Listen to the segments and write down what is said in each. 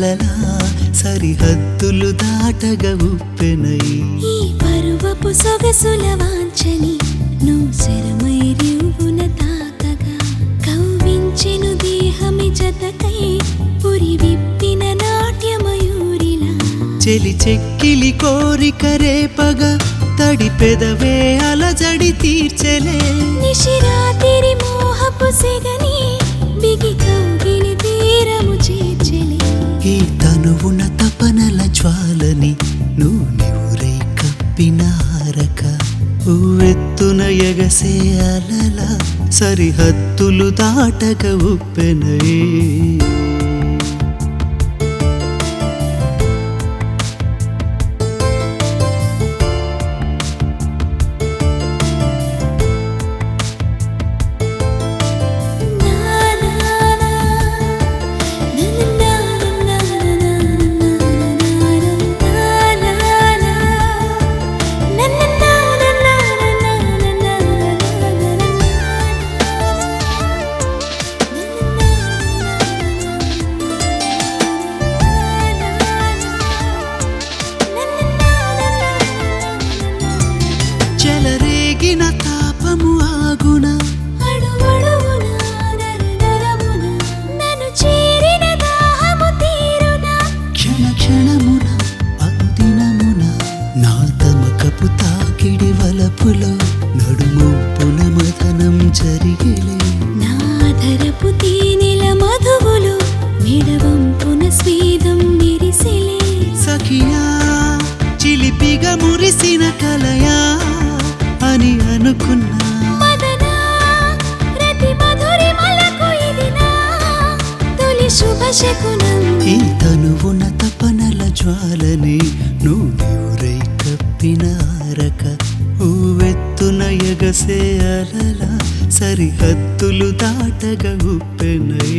అలలా సరిహద్దులు దాటగా ఉప్పెనై ఈ పరువపు సొగసుల వాంఛని నువ్వు శరమై రివ్వున తాకగా కవ్వించెను దేహమి జతకై పురి విప్పిన నాట్యమయూరిలా చెలి చెక్కిలి కోరిక రేపగా తడి పెదవే అలజడి తీర్చెలే నిశిరాతిరి మోహపు సెగని బిగి కౌగిలి తీరము చేర్చెలి ఈ తనువున తపనల జ్వాలని నువ్వు నివురై కప్పిన హారక ఉవ్వెత్తున ఎగసే అలల సరిహద్దులు దాటక ఉప్పెనై చెలరేగిన తాపము ఆగున నన్ను చేరిన దాహము తీరునా క్షణ క్షణమున అనుదినమున నా తమకపు తాకిడి వలపులో నడుమొప్పున మదనం జరిగిలే నాధరపు తేనెల మధువులు మెడవంపున స్వేదం మెరిసెలే సఖియా చిలిపిగా మురిసిన కలయా అని అనుకున్నా మదనా రతి మధురిమలకు ఇది నా తొలి శుభ శకునం ఈ తనువున తపనల జ్వాలని నువ్వు నివురై కప్పిన ఆరక ఊవెత్తున ఎగసే అలల సరిహద్దులు దాటగా ఉప్పెనై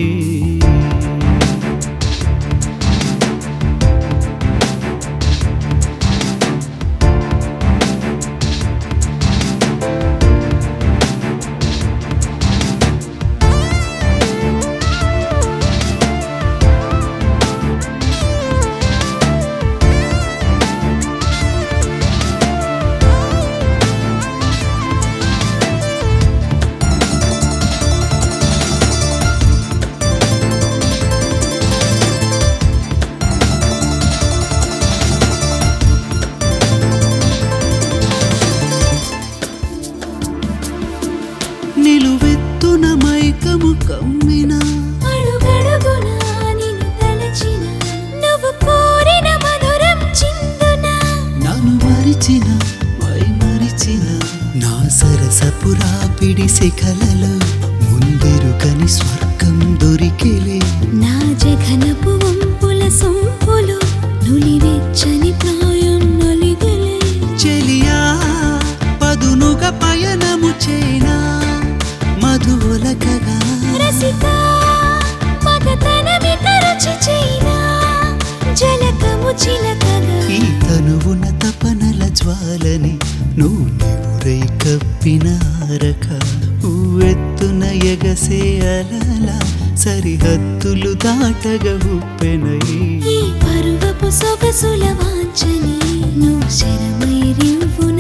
నిలువెత్తున మైకము కమ్మిన అడుగడుగునా నిన్ను తలచిన నువ్వు కోరిన మధురం చిందునా నన్ను మరిచిన మై మరిచిన నా సరసపురాపిడి శిఖలలో ముందెరుకని స్వర్గం దొరికిలే నా జఘనపు వంపుల సొంపులు నులివెచ్చని ప్రాయం నలిగలే చెలియా పదునుగా పయనము చేనా మధువులకగా రసిక మగతనమి తరచి చైనా జలకము చిలకగా ఈ తనువున తపనల జ్వాలని నువ్వు నివురై కప్పిన ఆరక ఊవెత్తున ఎగసే అలల సరిహద్దులు దాటగా ఉప్పెనై ఈ పరువపు సొగసుల వాంఛని నువ్వు శరమై రివ్వున